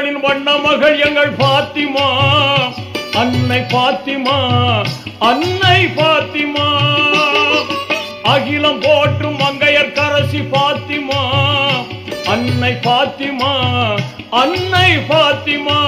நபிகளின் வண்ண மகள் எங்கள் பாத்திமா அன்னை பாத்திமா அன்னை பாத்திமா அகிலம் போற்றும் மங்கையர் கரசி பாத்திமா அன்னை பாத்திமா அன்னை பாத்திமா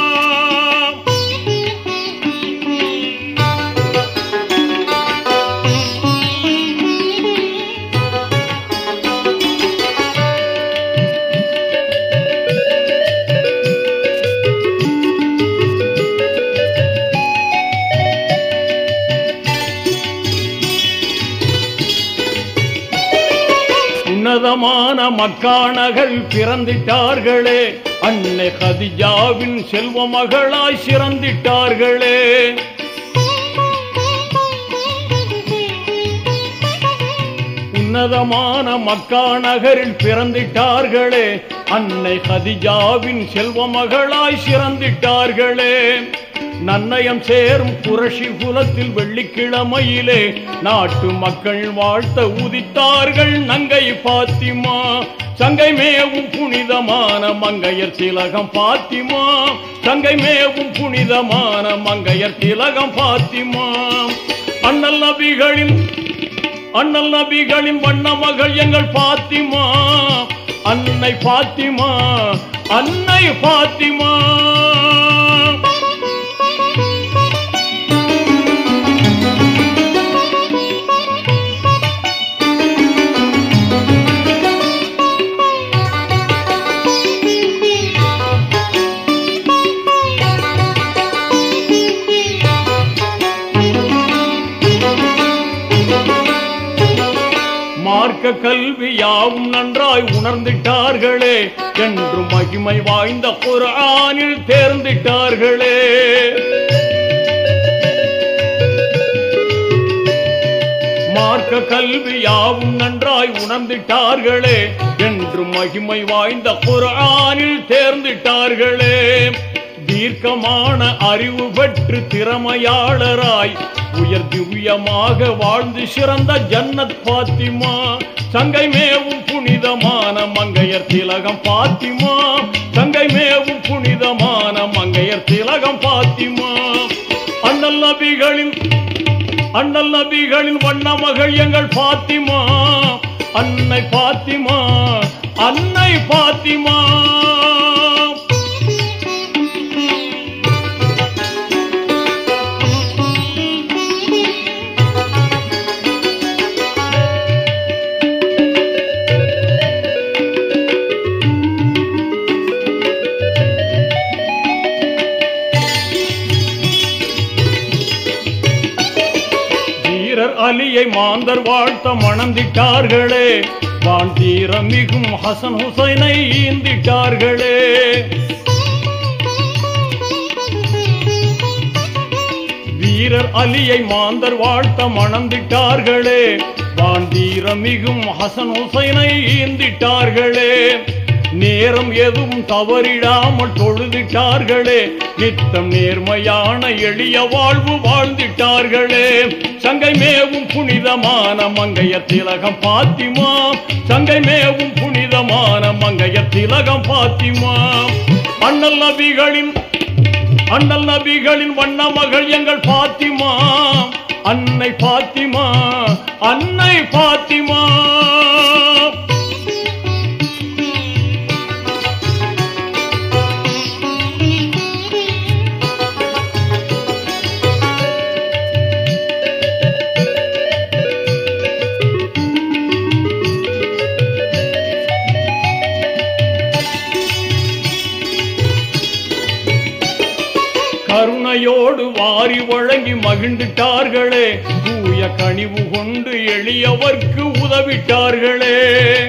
உன்னதமான மக்கானகள் பிறந்திட்டார்களே அன்னை கதிஜாவின் செல்வ மகளாய் சிறந்திட்டார்களே உன்னதமான மக்கா நகரில் பிறந்திட்டார்களே அன்னை கதிஜாவின் செல்வ மகளாய் சிறந்திட்டார்களே நன்னயம் சேரும் புரட்சி குலத்தில் வெள்ளிக்கிழமையிலே நாட்டு மக்கள் வாழ்த்த உதித்தார்கள் நங்கை பாத்திமா சங்கை மேவும் புனிதமான மங்கையர் திலகம் பாத்திமா சங்கை மேவும் புனிதமான மங்கையர் திலகம் பாத்திமா அண்ணல் நபிகளின் அண்ணல் நபிகளின் வண்ண மகள் எங்கள் பாத்திமா அன்னை பாத்திமா அன்னை பாத்திமா மார்க்க கல்வி யாவும் நன்றாய் உணர்ந்திட்டார்களே என்று மகிமை வாய்ந்த குர்ஆனில் தேர்ந்திட்டார்களே மார்க்க கல்வி யாவும் நன்றாய் உணர்ந்திட்டார்களே என்று மகிமை வாய்ந்த குர்ஆனில் தேர்ந்திட்டார்களே தீர்க்கமான அறிவு பெற்று திறமையாளராய் உயர் திவ்யமாக வாழ்ந்து சிறந்த ஜன்னத் பாத்திமா சங்கை மேவும் புனிதமான மங்கையர் திலகம் பாத்திமா சங்கை மேவும் புனிதமான மங்கையர் திலகம் பாத்திமா அண்ணல் நபிகளின் அண்ணல் நபிகளின் வண்ண மகள் எங்கள் பாத்திமா அன்னை பாத்திமா அன்னை பாத்திமா வீரர் அலியை மாந்தர் வாழ்த்த மணந்திட்டார்களே வான் தீர மிகும் ஹசன் ஹுசைனை ஈந்திட்டார்களே வீரர் அலியை மாந்தர் வாழ்த்த மணந்திட்டார்களே வான் தீர மிகும் ஹசன் ஹுசைனை ஈந்திட்டார்களே நேரம் எதுவும் தவறிடாமல் தொழுதிட்டார்களே நித்தம் நேர்மையான எளிய வாழ்வு வாழ்ந்திட்டார்களே சங்கை மேவும் புனிதமான மங்கைய திலகம் பாத்திமா சங்கை மேவும் புனிதமான மங்கைய திலகம் பாத்திமா அண்ணல் நபிகளின் அண்ணல் நபிகளின் வண்ண மகள் எங்கள் பாத்திமா அன்னை பாத்திமா அன்னை பாத்திமா கருணையோடு வாரி வழங்கி மகிழ்ந்துட்டார்களே தூய கனிவு கொண்டு எளியவர்க்கு உதவிட்டார்களே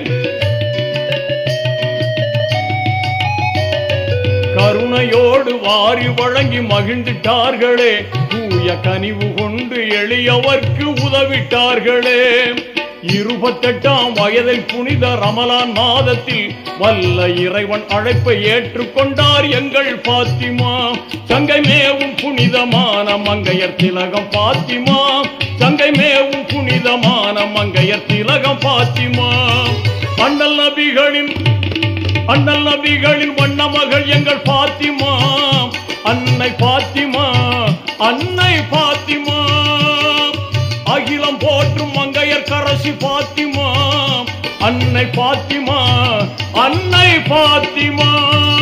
கருணையோடு வாரி வழங்கி மகிழ்ந்துட்டார்களே தூய கனிவு கொண்டு எளியவர்க்கு உதவிட்டார்களே இருபத்தெட்டாம் வயதில் புனித ரமலான் மாதத்தில் வல்ல இறைவன் அழைப்பை ஏற்றுக்கொண்டார் எங்கள் பாத்திமா சங்கை மேவும் புனிதமான மங்கையர் திலகம் பாத்திமா சங்கை மேவும் புனிதமான மங்கையர் திலகம் பாத்திமா அண்ணல் நபிகளின் அண்ணல் நபிகளின் வண்ண மகள் எங்கள் பாத்திமா அன்னை பாத்திமா அன்னை பாத்திமா அகிலம் போற்றும் மங்கையர் கரசி பாத்திமா அன்னை பாத்திமா அன்னை பாத்திமா